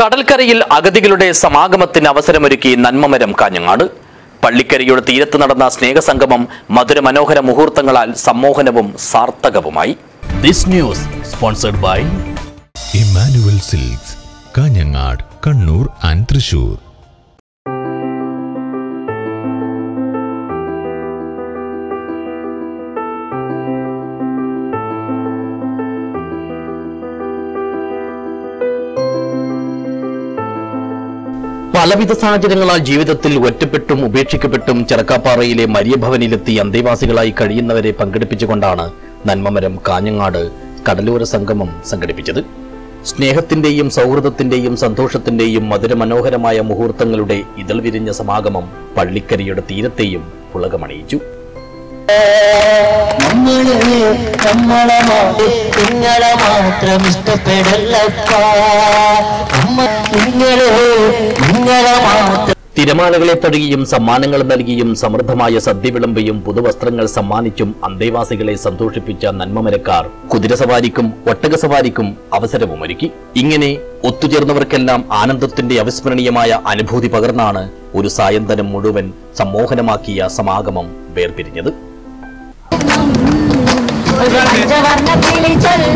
കടൽക്കരയിൽ അഗതികളുടെ സമാഗമത്തിന് അവസരമൊരുക്കി നന്മമരം കാഞ്ഞങ്ങാട് പള്ളിക്കരയുടെ തീരത്ത് നടന്ന സ്നേഹസംഗമം മധുരമനോഹര മുഹൂർത്തങ്ങളാൽ സമ്മോഹനവും സാർത്ഥകവുമായി This news sponsored by Immanuel Silks Kanhangad Kannur and Thrissur പലവിധ സാഹചര്യങ്ങളാൽ ജീവിതത്തിൽ ഒറ്റപ്പെട്ടും ഉപേക്ഷിക്കപ്പെട്ടും ചെറക്കാപ്പാറയിലെ മരിയഭവനിലെത്തി അന്തേവാസികളായി കഴിയുന്നവരെ പങ്കെടുപ്പിച്ചുകൊണ്ടാണ് നന്മമരം കാഞ്ഞങ്ങാട് കടലോര സംഗമം സംഘടിപ്പിച്ചത് സ്നേഹത്തിന്റെയും സൗഹൃദത്തിന്റെയും സന്തോഷത്തിന്റെയും മധുരമനോഹരമായ മുഹൂർത്തങ്ങളുടെ ഇതൾ വിരിഞ്ഞ സമാഗമം പള്ളിക്കരയുടെ തീരത്തെയും പുളകമണിയിച്ചു നമ്മള് നമ്മളെ മാ- നിങ്ങളെ മാത്രം ഇഷ്ടപ്പെടല്ലപ്പ നമ്മ നിങ്ങള് നിങ്ങളെ മാത്രം തിരമാലകളെ തഴുകിയും സമ്മാനങ്ങൾ നൽകിയും സമൃദ്ധമായ സദ്യ വിളമ്പിയും പുതുവസ്ത്രങ്ങൾ സമ്മാനിച്ചും അന്തേവാസികളെ സന്തോഷിപ്പിച്ച നന്മമരക്കാർ കുതിരസവാരിക്കും ഒട്ടകസവാരിക്കും അവസരവുമൊരുക്കി ഇങ്ങനെ ഒത്തുചേർന്നവർക്കെല്ലാം ആനന്ദത്തിന്റെ അവിസ്മരണീയമായ അനുഭൂതി പകർന്നാണ് ഒരു സായന്തനം മുഴുവൻ സമ്മോഹനമാക്കിയ സമാഗമം വേർപിരിഞ്ഞത് പഞ്ചവർണ്ണക്കിളി ചൊല്ലി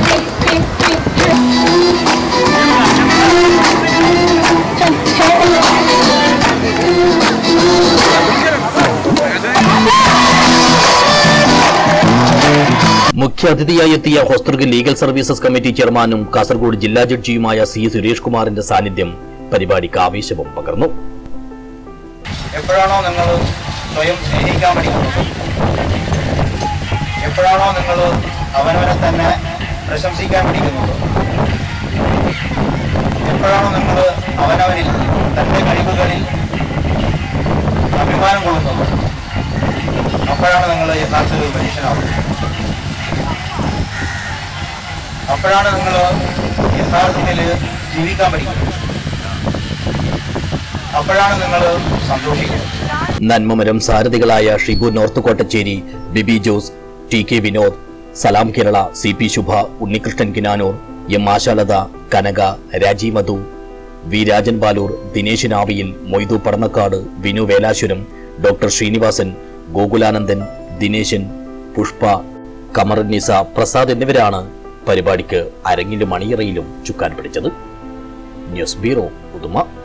മുഖ്യാതിഥിയായി എത്തിയ ഹോസ്തൃഗ് ലീഗൽ സർവീസസ് കമ്മിറ്റി ചെയർമാനും കാസർഗോഡ് ജില്ലാ ജഡ്ജിയുമായ സി സുരേഷ് കുമാറിന്റെ സാന്നിധ്യം പരിപാടിക്ക് ആവേശവും പകർന്നു എപ്പോഴാണോ നിങ്ങൾ സ്വയം സ്നേഹിക്കാൻ പഠിക്കുന്നത് എപ്പോഴാണോ നിങ്ങൾ അവനവനെ തന്നെ പ്രശംസിക്കാൻ പഠിക്കുന്നത് എപ്പോഴാണോ നിങ്ങൾ അവനവനിൽ തൻ്റെ കഴിവുകളിൽ അഭിമാനം കൊള്ളുന്നത് അപ്പോഴാണ് നിങ്ങൾ യഥാർത്ഥ ഒരു മനുഷ്യനാവുന്നത് അപ്പോഴാണ് നിങ്ങൾ യഥാർത്ഥത്തിൽ ജീവിക്കാൻ പഠിക്കുന്നത് അപ്പോഴാണ് നിങ്ങൾ സന്തോഷിക്കുന്നത് നന്മമരം സാരഥികളായ Shibu north Kottacheri Bibi Jose T K Vinod Salam Kerala C P Shubha Unnikrishnan Kinanoor M Ashalatha Kanaka Raji Madhu V Rajan Baloor Dinesh നാവിയിൽ മൊയ്തു പടന്നക്കാട് വിനു വേലാശ്വരം ഡോക്ടർ ശ്രീനിവാസൻ ഗോകുലാനന്ദൻ ദിനേശൻ പുഷ്പ കമറുന്നിസ പ്രസാദ് എന്നിവരാണ് പരിപാടിക്ക് അരങ്ങിലും അണിയറയിലും ചുക്കാൻ പിടിച്ചത് ന്യൂസ് ബ്യൂറോ പുതുമ